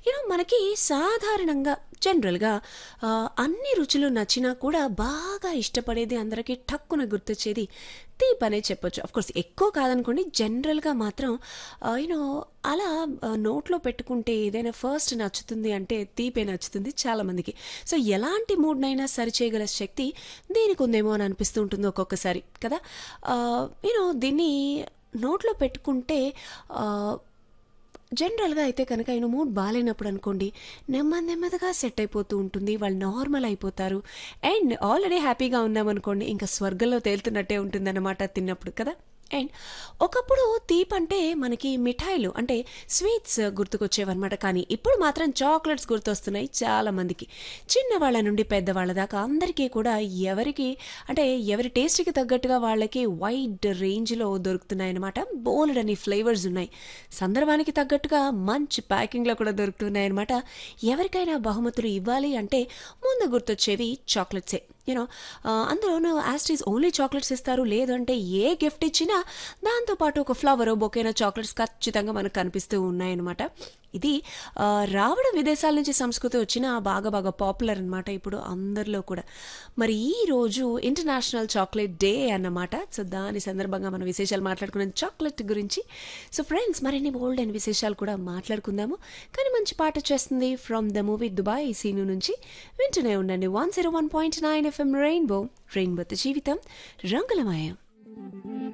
you know మనకి సాధారణంగా జనరల్గా ఆ, అన్ని రుచులు నచ్చినా కూడా బాగా ఇష్టపడేది అందరికీ టక్కున గుర్తొచ్చేది తీపి అనే చెప్పొచ్చు కోర్స్ ఎక్కువ కాదనుకోండి జనరల్గా మాత్రం యూనో అలా ఆ, నోట్లో పెట్టుకుంటే ఏదైనా ఫస్ట్ నచ్చుతుంది అంటే తీపే నచ్చుతుంది చాలామందికి సో ఎలాంటి మూడ్నైనా సరిచేయగల శక్తి దీనికి ఉందేమో అని అనిపిస్తూ ఉంటుంది ఒక్కొక్కసారి కదా యూనో దీన్ని నోట్లో పెట్టుకుంటే ఆ, జనరల్గా అయితే కనుక ఆయన మూడ్ బాగాలేనప్పుడు అనుకోండి నెమ్మది నెమ్మదిగా సెట్ అయిపోతూ ఉంటుంది వాళ్ళు నార్మల్ అయిపోతారు అండ్ ఆల్రెడీ హ్యాపీగా ఉన్నామనుకోండి ఇంకా స్వర్గంలో తేలుతున్నట్టే ఉంటుందన్నమాట తిన్నప్పుడు కదా అండ్ ఒకప్పుడు తీప్ అంటే మనకి మిఠాయిలు అంటే స్వీట్స్ గుర్తుకొచ్చేవన్నమాట కానీ ఇప్పుడు మాత్రం చాక్లెట్స్ గుర్తొస్తున్నాయి చాలా మందికి చిన్నవాళ్ళ నుండి పెద్దవాళ్ళ దాకా అందరికీ కూడా ఎవరికి అంటే ఎవరి టేస్ట్కి తగ్గట్టుగా వాళ్ళకి వైడ్ రేంజ్లో దొరుకుతున్నాయి అనమాట బోల్డ్ అని ఫ్లేవర్స్ ఉన్నాయి సందర్భానికి తగ్గట్టుగా మంచి ప్యాకింగ్లో కూడా దొరుకుతున్నాయి అనమాట ఎవరికైనా బహుమతులు ఇవ్వాలి అంటే ముందు గుర్తొచ్చేవి చాక్లెట్సే యూనో అందులోనూ యాస్టీస్ ఓన్లీ చాక్లెట్స్ ఇస్తారు లేదంటే ఏ గిఫ్ట్ ఇచ్చినా దాంతోపాటు ఒక ఫ్లవర్ బొకేన చాక్లెట్స్ ఖచ్చితంగా మనకు కనిపిస్తూ ఉన్నాయన్నమాట ఇది ఆ, రావడం విదేశాల నుంచి సంస్కృతి వచ్చిన బాగా బాగా పాపులర్ అనమాట ఇప్పుడు అందరిలో కూడా మరి ఈ రోజు ఇంటర్నేషనల్ చాక్లెట్ డే అన్నమాట సో దాని సందర్భంగా మనం విశేషాలు మాట్లాడుకున్నాం చాక్లెట్ గురించి సో ఫ్రెండ్స్ మరిన్ని బోల్డ్ అండ్ విశేషాలు కూడా మాట్లాడుకుందాము కానీ మంచి పాట చేస్తుంది from the movie Dubai Seenu నుంచి వింటూనే ఉండండి one zero one point nine FM rainbow రెయిన్బోతో జీవితం రంగులమయం